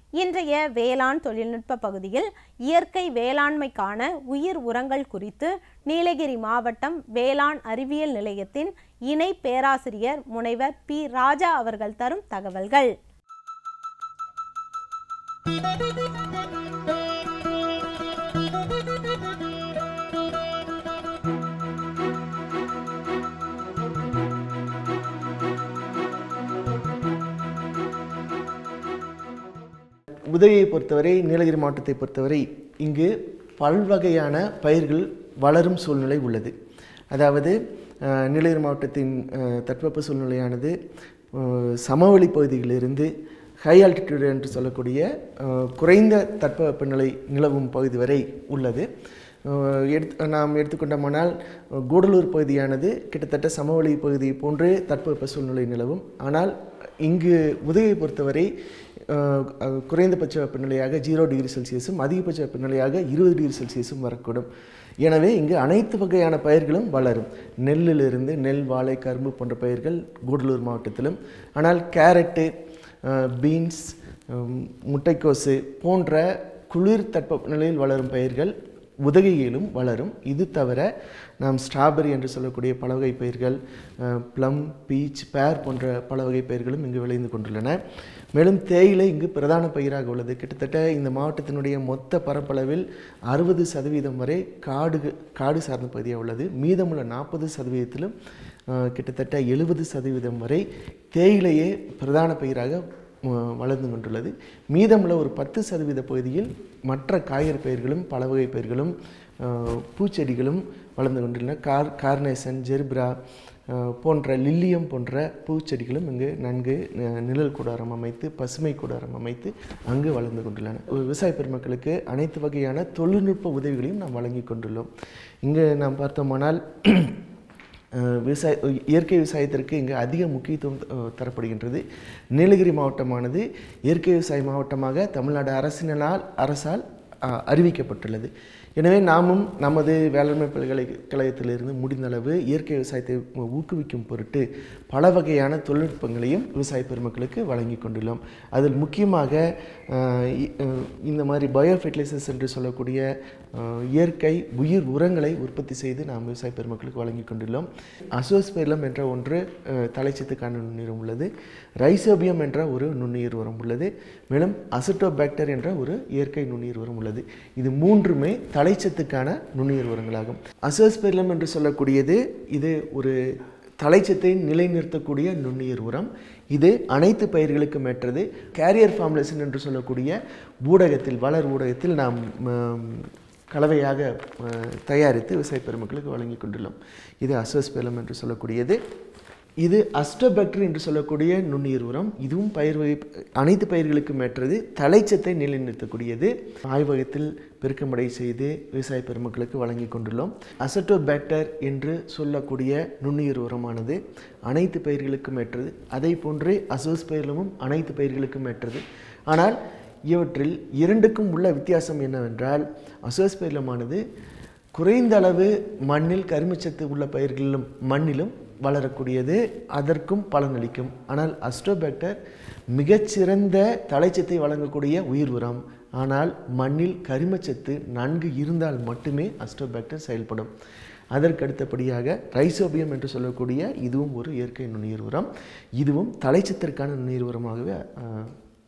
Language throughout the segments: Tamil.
இன்றைய வேளாண் தொழில்நுட்ப பகுதியில் இயற்கை வேளாண்மைக்கான உயிர் உரங்கள் குறித்து நீலகிரி மாவட்டம் வேளாண் அறிவியல் நிலையத்தின் இணை பேராசிரியர் முனைவர் பி ராஜா அவர்கள் தரும் தகவல்கள் உதவியை பொறுத்தவரை நீலகிரி மாவட்டத்தை பொறுத்தவரை இங்கு பல்வகையான பயிர்கள் வளரும் சூழ்நிலை உள்ளது அதாவது அஹ், நீலகிரி மாவட்டத்தின் அஹ், தட்பவெப்ப சூழ்நிலையானது அஹ், சமவெளி பகுதியிலிருந்து ஹை ஆல்டிடியூட் என்று சொல்லக்கூடிய அஹ், குறைந்த தட்பவெப்பநிலை நிலவும் பகுதி வரை உள்ளது அஹ், எடுத்து நாம் எடுத்துக்கொண்டோமானால் அஹ், கூடலூர் பகுதியானது கிட்டத்தட்ட சமவெளி பகுதி போன்று தட்பவெப்ப சூழ்நிலை நிலவும் ஆனால் இங்கு உதவியை பொறுத்தவரை அஹ், அஹ், குறைந்தபட்ச வெப்பநிலையாக ஜீரோ டிகிரி செல்சியஸும் அதிகபட்ச வெப்பநிலையாக இருபது டிகிரி செல்சியஸும் வரக்கூடும் எனவே இங்கு அனைத்து வகையான பயிர்களும் வளரும் நெல்லிலிருந்து நெல் வாழை கரும்பு போன்ற பயிர்கள் கூடலூர் மாவட்டத்திலும் ஆனால் கேரட்டு அஹ், பீன்ஸ் உம், முட்டைக்கோசு போன்ற குளிர் தட்பநிலையில் வளரும் பயிர்கள் உதகையிலும் வளரும் இது தவிர நாம் ஸ்ட்ராபெரி என்று சொல்லக்கூடிய பல வகை பயிர்கள் ப்ளம் பீச் பேர் போன்ற பல வகை பயிர்களும் இங்கு விளைந்து கொண்டுள்ளன மேலும் தேயிலை இங்கு பிரதான பயிராக உள்ளது கிட்டத்தட்ட இந்த மாவட்டத்தினுடைய மொத்த பரப்பளவில் அறுபது சதவீதம் வரை காடு காடு சார்ந்த பகுதியாக உள்ளது மீதமுள்ள நாற்பது சதவீதத்திலும் அஹ், கிட்டத்தட்ட எழுபது சதவீதம் வரை தேயிலையே பிரதான பயிராக அஹ், வளர்ந்து கொண்டுள்ளது மீதமுள்ள ஒரு பத்து சதவீத பகுதியில் மற்ற காய்கறி பயிர்களும் பல வகை பயிர்களும் அஹ், பூச்செடிகளும் வளர்ந்து கொண்டுள்ளன கார் கார்னேசன் ஜெர்ப்ரா அஹ், போன்ற லில்லியம் போன்ற பூச்செடிகளும் இங்கு நன்கு அஹ், நிழல் கூடாரம் அமைத்து பசுமை கூடாரம் அமைத்து அங்கு வளர்ந்து கொண்டுள்ளன விவசாய பெருமக்களுக்கு அனைத்து வகையான தொழில்நுட்ப உதவிகளையும் நாம் வழங்கி கொண்டுள்ளோம் இங்கு நாம் பார்த்தோமானால் அஹ் விவசாய இயற்கை விவசாயத்திற்கு இங்கு அதிக முக்கியத்துவம் அஹ், தரப்படுகின்றது நீலகிரி மாவட்டமானது இயற்கை விவசாய மாவட்டமாக தமிழ்நாடு அரசினால் அரசால் அஹ், அறிவிக்கப்பட்டுள்ளது எனவே நாமும் நமது வேளாண்மை பல்கலைக்கழகத்திலிருந்து முடிந்தளவு இயற்கை விவசாயத்தை ஊக்குவிக்கும் பொருட்டு பல வகையான தொழில்நுட்பங்களையும் விவசாய பெருமக்களுக்கு வழங்கி கொண்டுள்ளோம் அதில் முக்கியமாக அஹ், இ- அஹ், இந்த மாதிரி பயோ ஃபெர்டிலைசர்ஸ் என்று சொல்லக்கூடிய அஹ், இயற்கை உயிர் உரங்களை உற்பத்தி செய்து நாம் விவசாய பெருமக்களுக்கு வழங்கி கொண்டுள்ளோம் அசோஸ்பெர்லம் என்ற ஒன்று அஹ், தலைச்சத்துக்கான நுண்ணுயிர் உள்ளது ரைசோபியம் என்ற ஒரு நுண்ணுயிர் உரம் உள்ளது மேலும் அசிட்டோபாக்டர் என்ற ஒரு இயற்கை நுண்ணுயிர் உரம் உள்ளது இது மூன்றுமே தலைச்சத்துக்கான நுண்ணுயிர் உரங்களாகும் அசோஸ்பெர்லம் என்று சொல்லக்கூடியது இது ஒரு தலைச்சத்தை நிலைநிறுத்தக்கூடிய நுண்ணுயிர் உரம் இது அனைத்து பயிர்களுக்கும் ஏற்றது கேரியர் ஃபார்முலேஷன் என்று சொல்லக்கூடிய ஊடகத்தில் வளர் ஊடகத்தில் நாம் ம், கலவையாக அஹ், தயாரித்து விவசாய பெருமக்களுக்கு வழங்கி கொண்டுள்ளோம் இது அசோஸ்பெலம் என்று சொல்லக்கூடியது இது அஸ்டோபாக்டர் என்று சொல்லக்கூடிய நுண்ணுயிர் உரம் இதுவும் பயிர் வகை அனைத்து பயிர்களுக்கும் ஏற்றது தலைச்சத்தை நிலைநிறுத்தக்கூடியது ஆய்வகத்தில் பெருக்கமடை செய்து விவசாய பெருமக்களுக்கு வழங்கி கொண்டுள்ளோம் அசட்டோபாக்டர் என்று சொல்லக்கூடிய நுண்ணுயிர் உரமானது அனைத்து பயிர்களுக்கும் ஏற்றது அதை போன்றே அசோஸ்பெர்லமும் அனைத்து பயிர்களுக்கும் ஏற்றது ஆனால் இவற்றில் இரண்டுக்கும் உள்ள வித்தியாசம் என்னவென்றால் அசோஸ்பெர்லமானது குறைந்த அளவு மண்ணில் கருமச்சத்து உள்ள பயிர்களிலும் மண்ணிலும் வளரக்கூடியது அதற்கும் பலனளிக்கும் ஆனால் அஸ்ட்ரோபாக்டர் மிகச்சிறந்த தலைச்சத்தை வழங்கக்கூடிய உயிர் உரம் ஆனால் மண்ணில் கரிமச்சத்து நன்கு இருந்தால் மட்டுமே அஸ்ட்ரோபாக்டர் செயல்படும் அதற்கு அடுத்தபடியாக ரைசோபியம் என்று சொல்லக்கூடிய இதுவும் ஒரு இயற்கை நுண்ணுயிர் உரம் இதுவும் தலைச்சத்திற்கான நுண்ணுயிர் உரமாகவே ஆஹ்,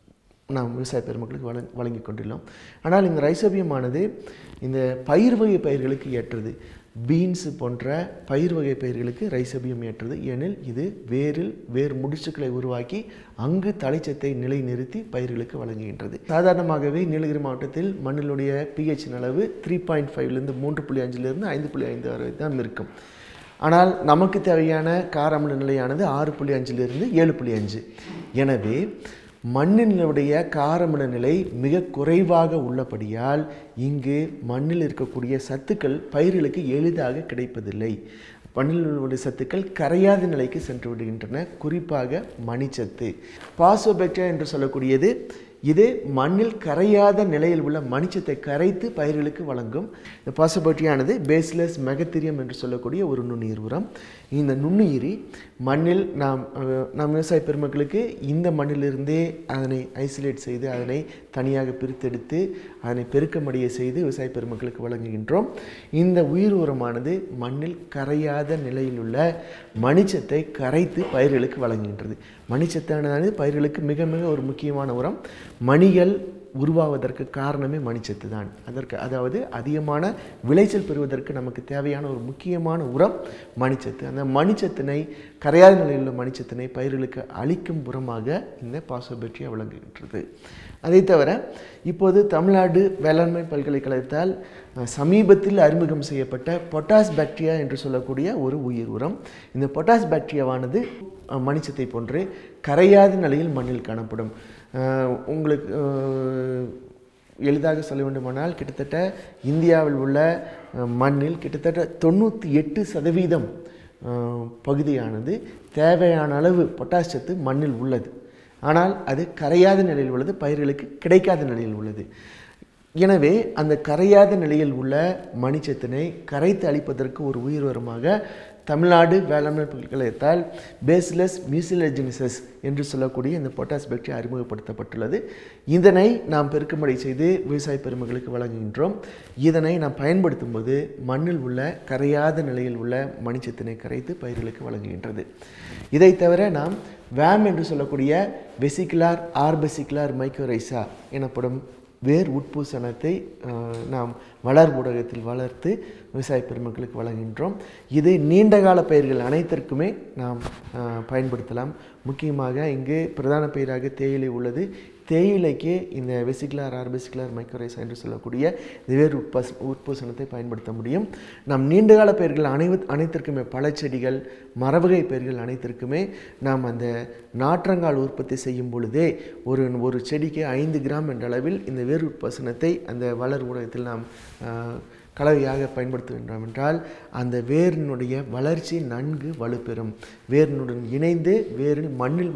நாம் விவசாய பெருமக்களுக்கு வழங் வழங்கி கொண்டுள்ளோம் ஆனால் இந்த ரைசோபியமானது இந்த பயிர் வகை பயிர்களுக்கு ஏற்றது பீன்ஸ் போன்ற பயிர் வகை பயிர்களுக்கு ரைசோபியம் ஏற்றது ஏனில் இது வேரில் வேர் முடிச்சுக்களை உருவாக்கி அங்கு தலைச்சத்தை நிலைநிறுத்தி பயிர்களுக்கு வழங்குகின்றது சாதாரணமாகவே நீலகிரி மாவட்டத்தில் மண்ணினுடைய பிஹெச் அளவு த்ரீ பாயிண்ட் ஃபைவ்லேருந்து மூன்று புள்ளி அஞ்சிலிருந்து ஐந்து புள்ளி ஐந்து வரை தான் இருக்கும் ஆனால் நமக்கு தேவையான கார அமில நிலையானது ஆறு புள்ளி அஞ்சிலிருந்து ஏழு புள்ளி அஞ்சு எனவே மண்ணினுடைய காரமில நிலை மிக குறைவாக உள்ளபடியால் இங்கு மண்ணில் இருக்கக்கூடிய சத்துக்கள் பயிர்களுக்கு எளிதாக கிடைப்பதில்லை மண்ணில் உள்ள சத்துக்கள் கரையாத நிலைக்கு சென்று விடுகின்றன குறிப்பாக மணிச்சத்து பாசோபெக்டா என்று சொல்லக்கூடியது இது மண்ணில் கரையாத நிலையில் உள்ள மணிச்சத்தை கரைத்து பயிர்களுக்கு வழங்கும் இந்த பாசபட்டியானது பேஸ்லெஸ் மெகத்திரியம் என்று சொல்லக்கூடிய ஒரு நுண்ணுயிர் உரம் இந்த நுண்ணுயிரி மண்ணில் நாம் அஹ், நம் விவசாய பெருமக்களுக்கு இந்த மண்ணிலிருந்தே அதனை ஐசோலேட் செய்து அதனை தனியாக பிரித்தெடுத்து அதனை பெருக்கமடைய செய்து விவசாய பெருமக்களுக்கு வழங்குகின்றோம் இந்த உயிர் உரமானது மண்ணில் கரையாத நிலையில் உள்ள மணிச்சத்தை கரைத்து பயிர்களுக்கு வழங்குகின்றது மணிச்சத்தானது பயிர்களுக்கு மிக மிக ஒரு முக்கியமான உரம் மணிகள் உருவாவதற்கு காரணமே மணிச்சத்து தான் அதற்கு அதாவது அதிகமான விளைச்சல் பெறுவதற்கு நமக்கு தேவையான ஒரு முக்கியமான உரம் மணிச்சத்து அந்த மணிச்சத்தினை கரையாத நிலையில் உள்ள மணிச்சத்தினை பயிர்களுக்கு அளிக்கும் உரமாக இந்த பாசோபெட்ரியா விளங்குகின்றது அதை தவிர இப்போது தமிழ்நாடு வேளாண்மை பல்கலைக்கழகத்தால் அஹ், சமீபத்தில் அறிமுகம் செய்யப்பட்ட பொட்டாஸ் பாக்டீரியா என்று சொல்லக்கூடிய ஒரு உயிர் உரம் இந்த பொட்டாஸ் பாக்டீரியாவானது அஹ், மணிச்சத்தை போன்று கரையாத நிலையில் மண்ணில் காணப்படும் அஹ், உங்களுக்கு அஹ், எளிதாக சொல்ல வேண்டுமானால் கிட்டத்தட்ட இந்தியாவில் உள்ள அஹ், மண்ணில் கிட்டத்தட்ட தொண்ணூற்றி எட்டு சதவீதம் அஹ், பகுதியானது தேவையான அளவு பொட்டாஸ் சத்து மண்ணில் உள்ளது ஆனால் அது கரையாத நிலையில் உள்ளது பயிர்களுக்கு கிடைக்காத நிலையில் உள்ளது எனவே அந்த கரையாத நிலையில் உள்ள மணிச்சத்தினை கரைத்து அளிப்பதற்கு ஒரு உயிர் உரமாக தமிழ்நாடு வேளாண்மை பல்கலைக்கழகத்தால் பேஸ்லெஸ் மியூசிலஜினிசஸ் என்று சொல்லக்கூடிய இந்த பொட்டாஸ் பாக்டீரியா அறிமுகப்படுத்தப்பட்டுள்ளது இதனை நாம் பெருக்கமடை செய்து விவசாய பெருமக்களுக்கு வழங்குகின்றோம் இதனை நாம் பயன்படுத்தும் போது மண்ணில் உள்ள கரையாத நிலையில் உள்ள மணிச்சத்தினை கரைத்து பயிர்களுக்கு வழங்குகின்றது இதை தவிர நாம் வேம் என்று சொல்லக்கூடிய வெசிகுலார் ஆர்பெசிகுலார் மைக்ரோரைசா எனப்படும் வேர் உட்பூசணத்தை அஹ், நாம் வளர் ஊடகத்தில் வளர்த்து விவசாய பெருமக்களுக்கு வழங்குகின்றோம் இது நீண்டகால பயிர்கள் அனைத்திற்குமே நாம் அஹ், பயன்படுத்தலாம் முக்கியமாக இங்கு பிரதான பயிராக தேயிலை உள்ளது தேயிலைக்கு இந்த வெசிகுலார் ஆர்பெசிகுலார் மைக்ரோரைசா என்று சொல்லக்கூடிய இந்த வேர் உட்பஸ் உட்பூசணத்தை பயன்படுத்த முடியும் நாம் நீண்டகால பயிர்கள் அனைவ அனைத்திற்குமே பழச்செடிகள் மரவகை பயிர்கள் அனைத்திற்குமே நாம் அந்த நாற்றங்கால் உற்பத்தி செய்யும் பொழுதே ஒரு ஒரு செடிக்கு ஐந்து கிராம் என்ற அளவில் இந்த வேர் உட்பசனத்தை அந்த வளர் ஊடகத்தில் நாம் ஆஹ், கலவையாக பயன்படுத்துகின்றோம் என்றால் அந்த வேரினுடைய வளர்ச்சி நன்கு வலுப்பெறும் வேரினுடன் இணைந்து வேரில் மண்ணில்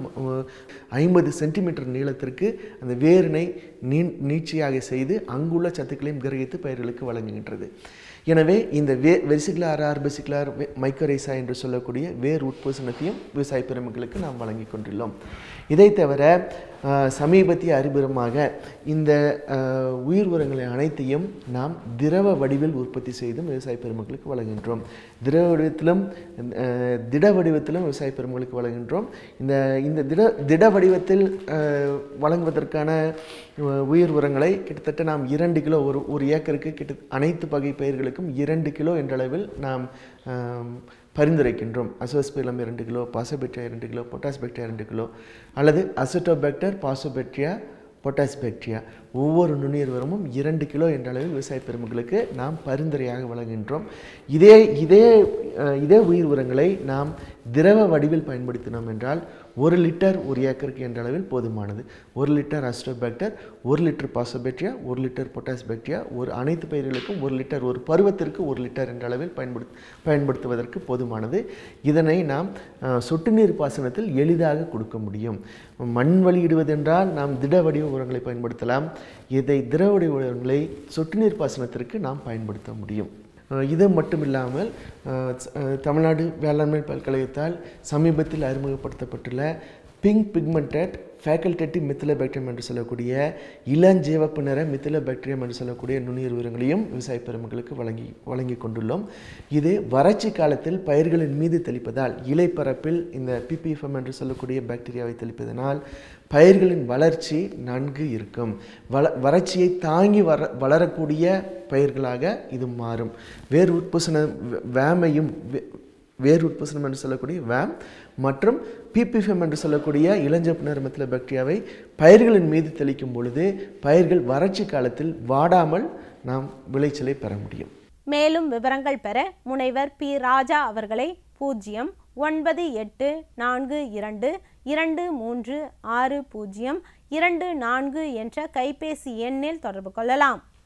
ஐம்பது சென்டிமீட்டர் நீளத்திற்கு அந்த வேரினை நீ நீட்சியாக செய்து அங்குள்ள சத்துக்களையும் கிரகித்து பயிர்களுக்கு வழங்குகின்றது எனவே இந்த வே வெசிகுலார் ஆர்பெசிகுலார் மைக்கரைசா என்று சொல்லக்கூடிய வேர் உட்பூசணத்தையும் விவசாய பெருமக்களுக்கு நாம் வழங்கி கொண்டுள்ளோம் இதை தவிர ஆஹ், சமீபத்திய அறிமுகமாக இந்த ஆஹ், உயிர் உரங்களை அனைத்தையும் நாம் திரவ வடிவில் உற்பத்தி செய்தும் விவசாய பெருமக்களுக்கு வழங்குகின்றோம் திரவ வடிவத்திலும் ஆஹ், திட வடிவத்திலும் விவசாய பெருமக்களுக்கு வழங்குகின்றோம் இந்த இந்த திட திட வடிவத்தில் ஆஹ், வழங்குவதற்கான ஆஹ், உயிர் உரங்களை கிட்டத்தட்ட நாம் இரண்டு கிலோ ஒரு ஒரு ஏக்கருக்கு கிட்ட அனைத்து வகை பயிர்களுக்கும் இரண்டு கிலோ என்ற அளவில் நாம் ஆம், பரிந்துரைக்கின்றோம் அசோஸ்பிலம் இரண்டு கிலோ பாசோபெக்டியா இரண்டு கிலோ பொட்டாஸ் பாக்டீரியா இரண்டு கிலோ அல்லது அசோட்டோபாக்டர் பாசோபெக்டியா பொட்டாஸ் பாக்டீரியா ஒவ்வொரு நுண்ணுயிர் உரமும் இரண்டு கிலோ என்ற அளவில் விவசாய பெருமக்களுக்கு நாம் பரிந்துரையாக வழங்குகின்றோம் இதே இதே அஹ், இதே உயிர் உரங்களை நாம் திரவ வடிவில் பயன்படுத்தினோம் என்றால் ஒரு லிட்டர் ஒரு ஏக்கருக்கு என்ற அளவில் போதுமானது ஒரு லிட்டர் அஸ்டோபாக்டர் ஒரு லிட்டர் பாசோபேக்டீரியா ஒரு லிட்டர் பொட்டாஸ் பாக்டீரியா ஒரு அனைத்து பயிர்களுக்கும் ஒரு லிட்டர் ஒரு பருவத்திற்கு ஒரு லிட்டர் என்ற அளவில் பயன்படுத் பயன்படுத்துவதற்கு போதுமானது இதனை நாம் அஹ், சொட்டு நீர் பாசனத்தில் எளிதாக கொடுக்க முடியும் மண் வழியிடுவதென்றால் நாம் திட வடிவ உரங்களை பயன்படுத்தலாம் இதை திரவ வடிவ உரங்களை சொட்டு நீர் பாசனத்திற்கு நாம் பயன்படுத்த முடியும் அஹ் இது மட்டும் இல்லாமல் அஹ் ஸ்- அஹ் தமிழ்நாடு வேளாண்மை பல்கலைக்கழகத்தால் சமீபத்தில் அறிமுகப்படுத்தப்பட்டுள்ள பிங்க் பிக்மெண்டட் ஃபேக்கல்டேட்டிவ் மித்திலோபாக்டீரியம் என்று சொல்லக்கூடிய இளஞ்சிவப்பு நிற மித்திலோபாக்டீரியம் என்று சொல்லக்கூடிய நுண்ணுயிர் உரங்களையும் விவசாய பெருமக்களுக்கு வழங்கி வழங்கி கொண்டுள்ளோம் இது வறட்சி காலத்தில் பயிர்களின் மீது தெளிப்பதால் இலைப்பரப்பில் இந்த பிபிஎஃப்எம் என்று சொல்லக்கூடிய பாக்டீரியாவை தெளிப்பதனால் பயிர்களின் வளர்ச்சி நன்கு இருக்கும் வள வறட்சியை தாங்கி வர வளரக்கூடிய பயிர்களாக இது மாறும் வேர் உட்பூசண வே- வேமையும் வே- வேர் உட்பூசணம் என்று சொல்லக்கூடிய வேம் மற்றும் பிபிஎஃப்எம் என்று சொல்லக்கூடிய இளஞ்சப்பு நிறமத்தில் பாக்டீரியாவை பயிர்களின் மீது தெளிக்கும் பொழுது பயிர்கள் வறட்சி காலத்தில் வாடாமல் நாம் விளைச்சலை பெற முடியும் மேலும் விவரங்கள் பெற முனைவர் பி ராஜா அவர்களை பூஜ்ஜியம் ஒன்பது எட்டு நான்கு இரண்டு இரண்டு மூன்று ஆறு பூஜ்ஜியம் இரண்டு நான்கு என்ற கைபேசி எண்ணில் தொடர்பு கொள்ளலாம்